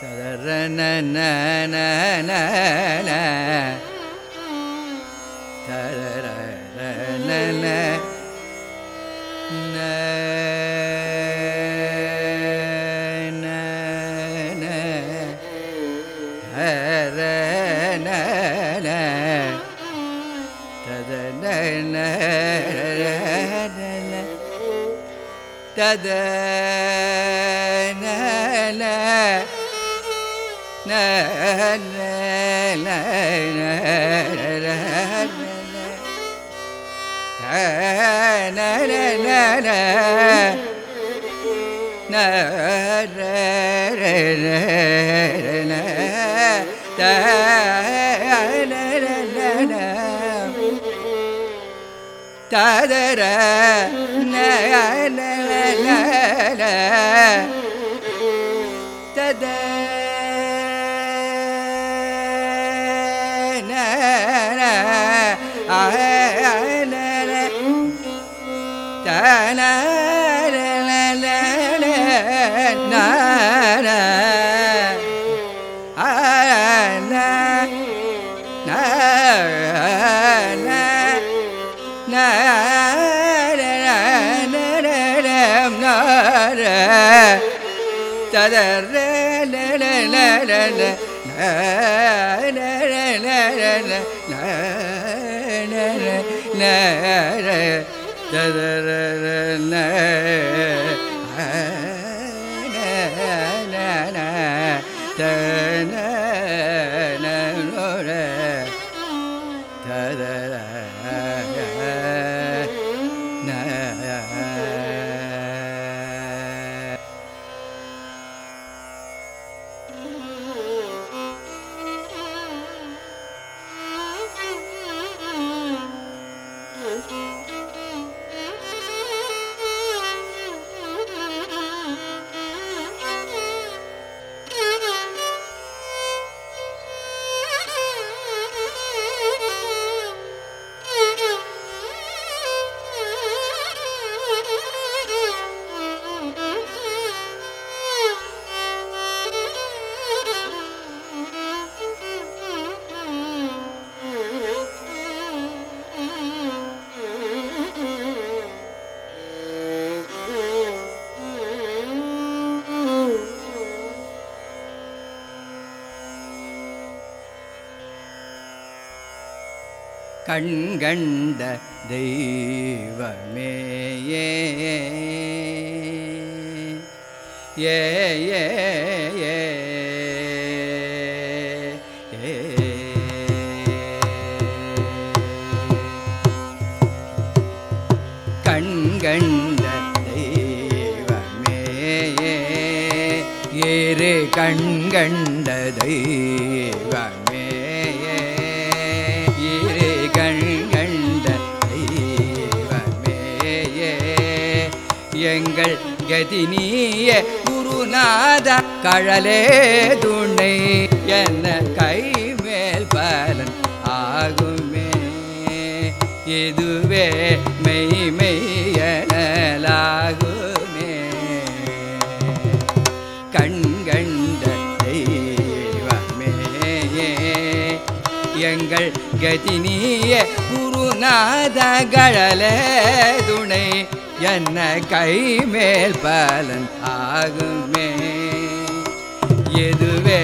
தத ததர தத தன ததர கண்கண்ட தெய்வமே ஏ ஏ ஏ ஏ ஏ. கண்கண்ட தெய்வமே ஏறு கண்கண்ட தெய்வமே இரு கண்கண்ட தெய்வமே எங்கள் கதினிய குருநாத கழலே துணை என்ன கைமேல் பலன் ஆகுமே இதுவே மெய்மெய்யலாகுமே கண்கண்ட தெய்வமே எங்கள் கதினிய குருநாதகள துணை என்ன கைமேல் பலன் ஆகுமே எதுவே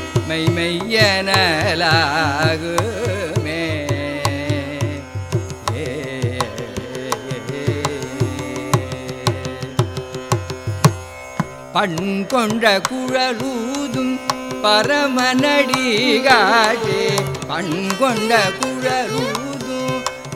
மெய்மெய்யனலாகுமே ஏ, பண் கொண்ட குழலூதும் பரமனடிகாட்டே பண் கொண்ட குழலூதும்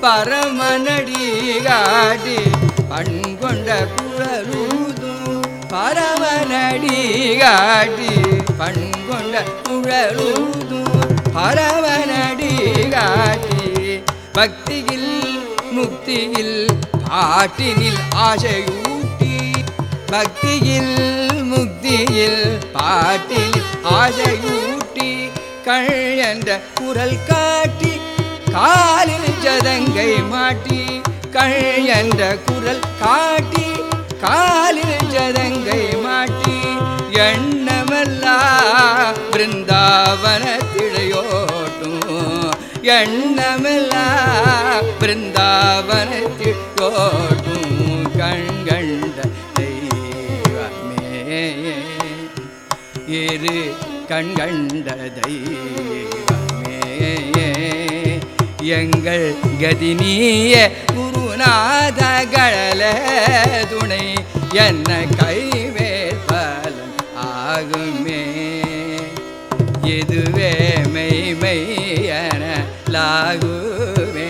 பரமனடிகாட்டே பண் கொண்ட குழலூதும் பரமனடிகாட்டி பண் கொண்ட குழலூதும் பரமனடிகாட்டி பக்தியில் முக்தியில் பாட்டினில் ஆசையூட்டி பக்தியில் முக்தியில் பாட்டில் ஆசையூட்டி கள் என்ற குரல் காட்டி காலில் ஜதங்கை மாட்டி கள் என்ற குரல் காட்டி காலில் ஜதங்கை மாட்டி எண்ணமெல்லாம் பிருந்தாவனத்திடையோட்டும் எண்ணமெல்லாம் பிருந்தாவனத்திடோட்டும் கண்கண்ட தெய்வமே இரு கண்கண்ட தெய்வமே எங்கள் கதினிய குருநாதகள துணை என்ன கைவேல் பலன் ஆகுமே இதுவே மெய்மை என லாகுமே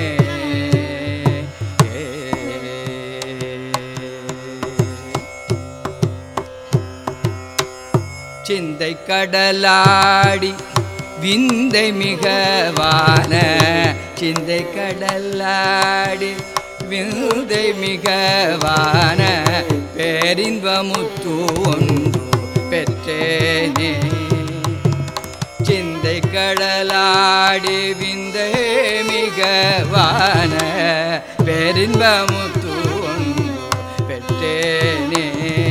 சிந்தை கடலாடி விந்தை மிகவான சிந்தை கடலாடி விந்தை மிகவான பேரின்பமுத்து ஒன்று பெற்றேனே சிந்தை கடலாடி விந்தை மிகவான பேரின்பமுத்து ஒன்று பெற்றேனே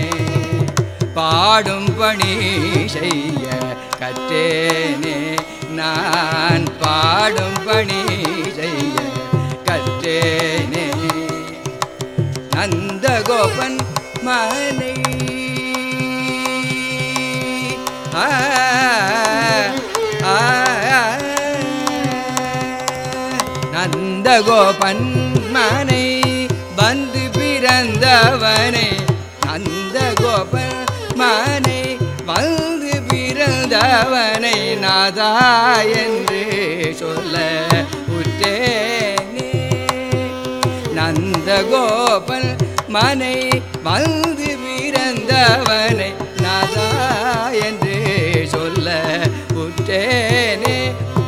பாடும் பணி செய்ய கற்றேனே நான் பாடும் பணி செய்ய கற்றேனே நந்தகோபன் மனை ஆ, ஆ, நந்தகோபன் மனை வந்து பிறந்தவனை நந்தகோபன் மனை வந்து பிறந்தவனை நாதா என்று சொல்ல உற்றேனே நந்தகோபன் மனை வந்து பிறந்தவனை நாதா என்று சொல்ல உற்றேனே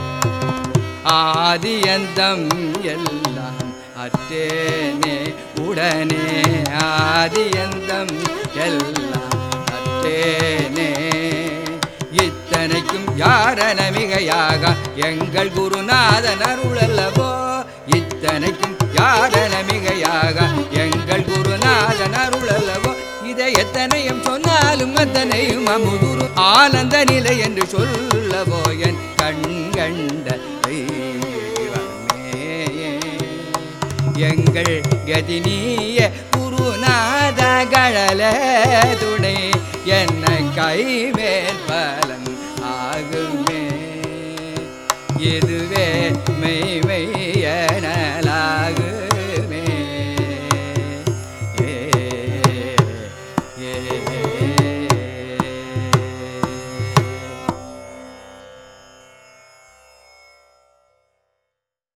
ஆதியந்தம் எல்லாம் அற்றேனே உடனே ஆதியந்தம் எல்லாம் அற்றேனே இத்தனைக்கும் யாரன மிகையாக எங்கள் குருநாதன் அருளல்லவோ இத்தனைக்கும் யாரன மிகையாக எங்கள் குருநாதன் அருளல்லவோ இதை எத்தனையும் சொன்னாலும் அத்தனையும் அமுதுரு ஆனந்த நிலை என்று சொல்லவோ என் கண்கண்ட தெய்வமே எங்கள் கதினிய குருநாதகள துணை என்ன கைவேல் பலன் ஆகுமே எது